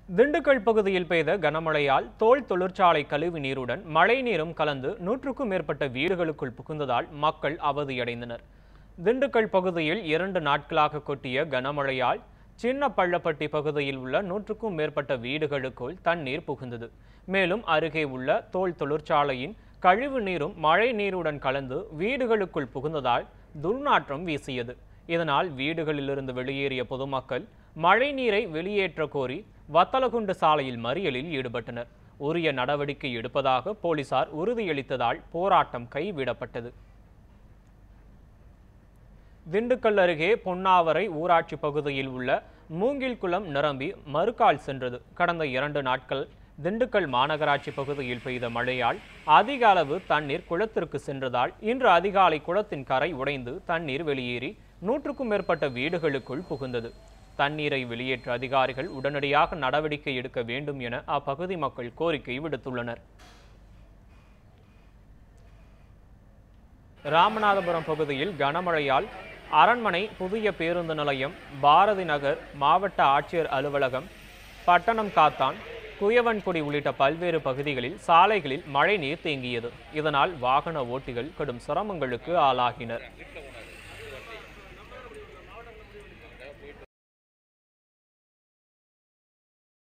திண்டுக்கல் பகுதியில் பெய்த கனமழையால் தோல் தொழிற்சாலை கழிவு நீருடன் மழைநீரும் கலந்து நூற்றுக்கும் மேற்பட்ட வீடுகளுக்குள் புகுந்ததால் மக்கள் அவதியடைந்தனர் திண்டுக்கல் பகுதியில் இரண்டு நாட்களாக கொட்டிய கனமழையால் சின்ன பள்ளப்பட்டி பகுதியில் உள்ள நூற்றுக்கும் மேற்பட்ட வீடுகளுக்குள் தண்ணீர் புகுந்தது மேலும் அருகே உள்ள தோல் தொழிற்சாலையின் கழிவு நீரும் மழை நீருடன் கலந்து வீடுகளுக்குள் புகுந்ததால் துர்நாற்றம் வீசியது இதனால் வீடுகளிலிருந்து வெளியேறிய பொதுமக்கள் மழை நீரை வெளியேற்ற கோரி வத்தலகுண்டு சாலையில் மறியலில் ஈடுபட்டனர் உரிய நடவடிக்கை எடுப்பதாக போலீசார் உறுதியளித்ததால் போராட்டம் கைவிடப்பட்டது திண்டுக்கல் அருகே பொன்னாவரை ஊராட்சி பகுதியில் உள்ள மூங்கில் குளம் நிரம்பி மறுகால் சென்றது கடந்த இரண்டு நாட்கள் திண்டுக்கல் மாநகராட்சி பகுதியில் பெய்த மழையால் அதிக அளவு தண்ணீர் குளத்திற்கு சென்றதால் இன்று அதிகாலை குளத்தின் கரை உடைந்து தண்ணீர் வெளியேறி நூற்றுக்கும் மேற்பட்ட வீடுகளுக்குள் புகுந்தது தண்ணீரை வெளியேற்ற அதிகாரிகள் உடனடியாக நடவடிக்கை எடுக்க வேண்டும் என அப்பகுதி மக்கள் கோரிக்கை விடுத்துள்ளனர் ராமநாதபுரம் பகுதியில் கனமழையால் அரண்மனை புதிய பேருந்து நிலையம் பாரதி நகர் மாவட்ட ஆட்சியர் அலுவலகம் பட்டணம் காத்தான் குயவன்குடி உள்ளிட்ட பல்வேறு பகுதிகளில் சாலைகளில் மழைநீர் தேங்கியது இதனால் வாகன ஓட்டிகள் கடும் சிரமங்களுக்கு ஆளாகினர்